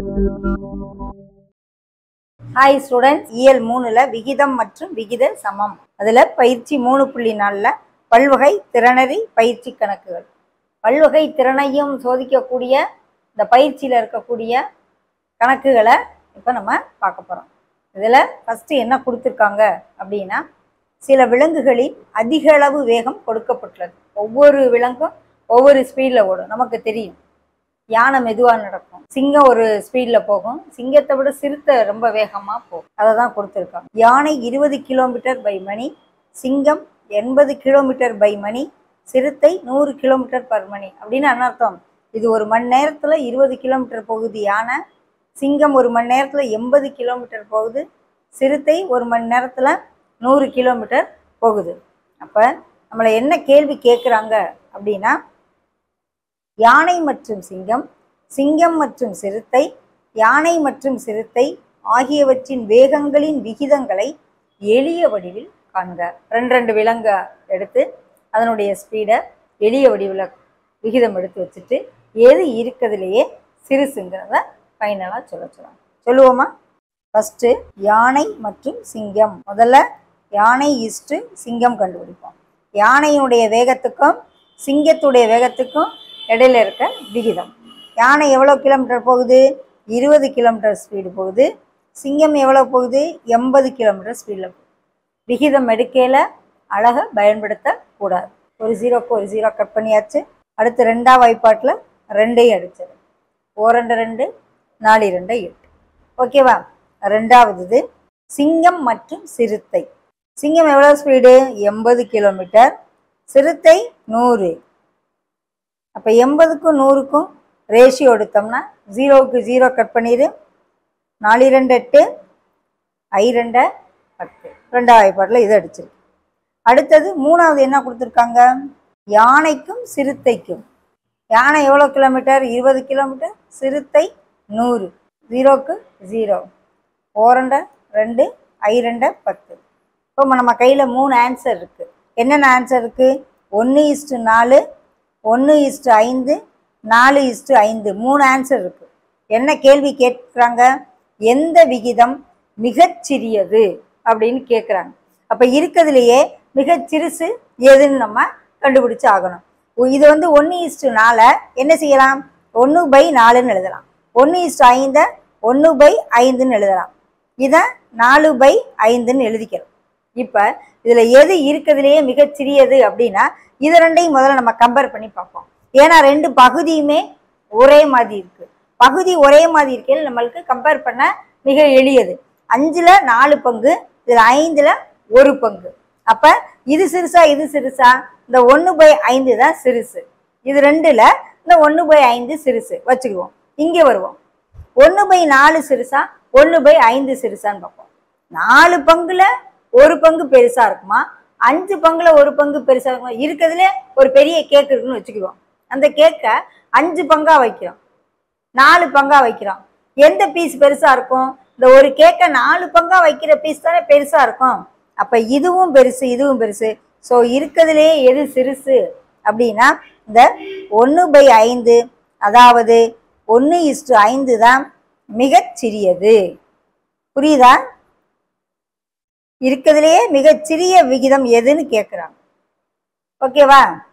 hi students இயல் மூணுல விகிதம் மற்றும் விகித சமம் அதுல பயிற்சி மூணு புள்ளி நாலுல பல்வகை திறனறி பயிற்சி கணக்குகள் பல்வகை திறனையும் சோதிக்கக்கூடிய இந்த பயிற்சியில இருக்கக்கூடிய கணக்குகளை இப்போ நம்ம பார்க்க போறோம் இதுல ஃபர்ஸ்ட் என்ன கொடுத்துருக்காங்க அப்படின்னா சில விலங்குகளின் அதிக அளவு வேகம் கொடுக்கப்பட்டுள்ளது ஒவ்வொரு விலங்கும் ஒவ்வொரு ஸ்பீடில் ஓடும் நமக்கு தெரியும் யானை மெதுவாக நடக்கும் சிங்கம் ஒரு ஸ்பீடில் போகும் சிங்கத்தை விட சிறுத்தை ரொம்ப வேகமாக போகும் அதை தான் கொடுத்துருக்காங்க யானை இருபது கிலோமீட்டர் பை மணி சிங்கம் எண்பது கிலோமீட்டர் பை மணி சிறுத்தை நூறு கிலோமீட்டர் பர் மணி அப்படின்னு என்ன அர்த்தம் இது ஒரு மணி நேரத்தில் இருபது கிலோமீட்டர் போகுது யானை சிங்கம் ஒரு மணி நேரத்தில் எண்பது கிலோமீட்டர் போகுது சிறுத்தை ஒரு மணி நேரத்தில் நூறு கிலோமீட்டர் போகுது அப்போ நம்மளை என்ன கேள்வி கேட்குறாங்க அப்படின்னா யானை மற்றும் சிங்கம் சிங்கம் மற்றும் சிறுத்தை யானை மற்றும் சிறுத்தை ஆகியவற்றின் வேகங்களின் விகிதங்களை எளிய வடிவில் காண்க ரெண்டு ரெண்டு விலங்க எடுத்து அதனுடைய ஸ்பீடை எளிய வடிவில் விகிதம் எடுத்து வச்சுட்டு எது இருக்கிறதுலையே சிறுசுங்கிறத ஃபைனலாக சொல்ல சொல்லலாம் சொல்லுவோமா ஃபஸ்ட்டு யானை மற்றும் சிங்கம் முதல்ல யானை இஸ்டு சிங்கம் கண்டுபிடிப்போம் யானையினுடைய வேகத்துக்கும் சிங்கத்துடைய வேகத்துக்கும் இடையில இருக்க விகிதம் யானை எவ்வளோ கிலோமீட்டர் போகுது இருபது கிலோமீட்டர் ஸ்பீடு போகுது சிங்கம் எவ்வளோ போகுது எண்பது கிலோமீட்டர் ஸ்பீடில் போகுது விகிதம் எடுக்கையில் அழகை பயன்படுத்தக்கூடாது ஒரு ஜீரோக்கு ஒரு ஜீரோ கட் பண்ணியாச்சு அடுத்து ரெண்டாம் வாய்ப்பாட்டில் ரெண்டையும் அடிச்சிடும் ஓ ரெண்டு ரெண்டு நாலு ரெண்டு எட்டு ஓகேவா ரெண்டாவது இது சிங்கம் மற்றும் சிறுத்தை சிங்கம் எவ்வளோ ஸ்பீடு எண்பது கிலோமீட்டர் சிறுத்தை நூறு அப்போ எண்பதுக்கும் நூறுக்கும் ரேஷியோ எடுத்தோம்னா ஜீரோவுக்கு ஜீரோ கட் பண்ணிடு நாலு ரெண்டு எட்டு ஐ ரெண்டு பத்து ரெண்டாவது வாய்ப்பாட்டில் இதை அடிச்சிருக்கு அடுத்தது மூணாவது என்ன கொடுத்துருக்காங்க யானைக்கும் சிறுத்தைக்கும் யானை எவ்வளோ கிலோமீட்டர் இருபது கிலோமீட்டர் சிறுத்தை நூறு ஜீரோக்கு ஜீரோ ஓரண்டை ரெண்டு ஐ ரெண்டை பத்து இப்போ நம்ம கையில் மூணு ஆன்சர் இருக்குது என்னென்ன ஆன்சர் இருக்குது ஒன்று இஸ்டு நாலு ஒன்று இஸ்டு ஐந்து நாலு இஸ்டு ஐந்து மூணு ஆன்சர் இருக்குது என்ன கேள்வி கேட்குறாங்க எந்த விகிதம் மிகச்சிறியது அப்படின்னு கேட்குறாங்க அப்போ இருக்கிறதுலையே மிகச் சிறுசு எதுன்னு நம்ம கண்டுபிடிச்சு ஆகணும் உ- இது வந்து ஒன்று இஸ்டு நாலை என்ன செய்யலாம் ஒன்று பை நாலுன்னு எழுதலாம் ஒன்று இஸ்டு ஐந்தை ஒன்று பை ஐந்துன்னு எழுதலாம் இதை நாலு பை ஐந்துன்னு எழுதிக்கிறோம் இப்போ இதில் எது இருக்கிறதுலையே மிகச் சிறியது அப்படின்னா இது ரெண்டையும் முதல்ல நம்ம கம்பேர் பண்ணி பார்ப்போம் ஏன்னா ரெண்டு பகுதியுமே ஒரே மாதிரி இருக்கு பகுதி ஒரே மாதிரி இருக்கையில் நம்மளுக்கு கம்பேர் பண்ண மிக எளியது அஞ்சில் நாலு பங்கு இதில் ஐந்தில் ஒரு பங்கு அப்போ இது சிறுசா இது சிறுசா இந்த ஒன்று பை ஐந்து தான் சிறுசு இது ரெண்டில் இந்த ஒன்று பை ஐந்து சிறுசு வச்சுக்குவோம் இங்கே வருவோம் ஒன்று பை நாலு சிறுசா ஒன்று பை ஐந்து சிறுசான்னு பார்ப்போம் நாலு பங்குல ஒரு பங்கு பெருசா இருக்குமா அஞ்சு பங்குல ஒரு பங்கு பெருசா இருக்குமா இருக்கிறதுல ஒரு பெரிய கேக் இருக்குன்னு வச்சுக்குவோம் அந்த கேக்கை அஞ்சு பங்கா வைக்கிறோம் நாலு பங்கா வைக்கிறோம் எந்த பீஸ் பெருசா இருக்கும் இந்த ஒரு கேக்கை நாலு பங்கா வைக்கிற பீஸ் தானே பெருசா இருக்கும் அப்ப இதுவும் பெருசு இதுவும் பெருசு ஸோ இருக்கிறதுலே எது சிறுசு அப்படின்னா இந்த ஒன்று பை ஐந்து அதாவது ஒன்று இஸ்டு ஐந்து தான் மிகச் சிறியது புரியுதா இருக்கிறதுலையே மிகச் சிறிய விகிதம் எதுன்னு கேட்குறாங்க ஓகேவா